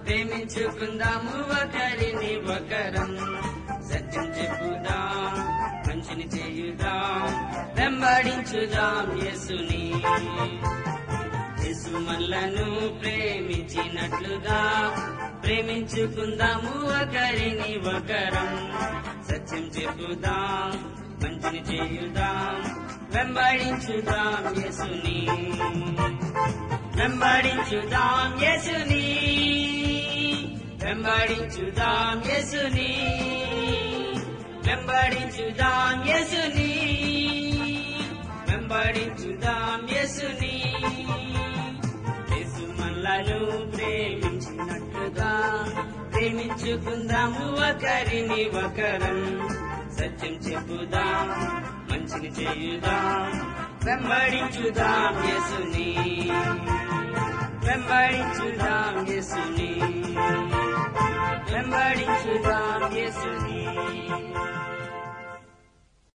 ప్రేమించుకుందాము ఒకరిని ఒకరం సత్యం చెప్పుదాం మంచిని చేయుదాం వెంబడించుదాం యేసుని యేసు మనలను ప్రేమించినట్లుగా ప్రేమించుకుందాము ఒకరిని ఒకరం సత్యం చెప్పుదాం మంచిని చేయుదాం వెంబడించుదాం యేసుని వెంబడించుదాం యేసుని వెంబడించుదాం యేసుని వెంబడించుదాం యేసుని వెంబడించుదాం యేసుని యేసు మనలను ప్రేమించినట్టుగా ప్రేమించుకుందాము ఒకరిని ఒకరం సత్యం చెప్పుదాం మంచిని చేయుదాం వెంబడించుదాం యేసుని వెంబడించుదాం యేసుని